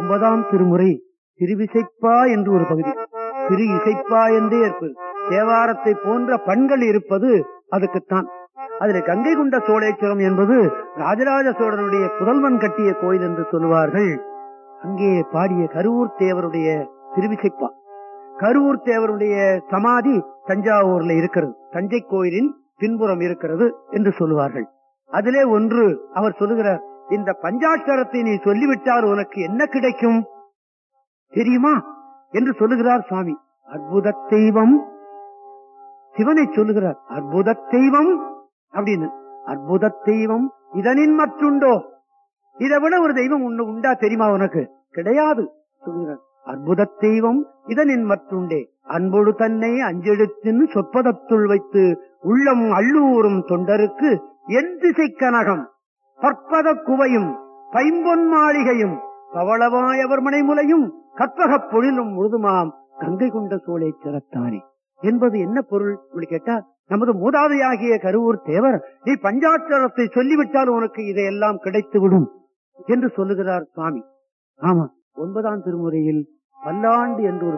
ஒன்பதாம் திருமுறை திருவிசைப்பா என்று ஒரு பகுதி திரு இசைப்பா என்றே இருப்பது தேவாரத்தை போன்ற பண்கள் இருப்பது அதுக்குத்தான் அதுல கங்கை கொண்ட சோழேஸ்வரம் என்பது ராஜராஜ சோழனுடைய புதல்வன் கட்டிய கோயில் என்று சொல்லுவார்கள் அங்கே பாடிய கருவூர் தேவருடைய திருவிசைப்பா கருவூர் தேவருடைய சமாதி தஞ்சாவூர்ல இருக்கிறது தஞ்சை கோயிலின் பின்புறம் இருக்கிறது என்று சொல்லுவார்கள் அதிலே ஒன்று அவர் சொல்லுகிறார் இந்த பஞ்சாட்சரத்தை நீ சொல்லிவிட்டால் உனக்கு என்ன கிடைக்கும் தெரியுமா என்று சொல்லுகிறார் சுவாமி அற்புத தெய்வம் சிவனை சொல்லுகிறார் அற்புத தெய்வம் அப்படின்னு அற்புத தெய்வம் இதனின் மற்றுண்டோ இதை விட ஒரு தெய்வம் உண்டு உண்டா தெரியுமா உனக்கு கிடையாது சொல்லுகிறார் அற்புத தெய்வம் இதனின் மற்றுண்டே அன்பொடு தன்னை அஞ்செழுத்தின் சொற்பதத்துள் வைத்து உள்ளம் அள்ளூரும் தொண்டருக்கு என் திசை கனகம் பற்பத குவையும் பைம்பொன் மாளிகையும் பவளவாயவர் மனைமுலையும் கற்பகப் பொழிலும் முழுதுமாம் கங்கை கொண்ட சோலை சிறத்தானே என்பது என்ன பொருள் இப்படி கேட்டா நமது மூதாதையாகிய கருவூர் தேவர் நீ பஞ்சாட்சரத்தை சொல்லிவிட்டால் உனக்கு இதையெல்லாம் கிடைத்துவிடும் என்று சொல்லுகிறார் சுவாமி ஆமா ஒன்பதாம் திருமுறையில் பல்லாண்டு என்று ஒரு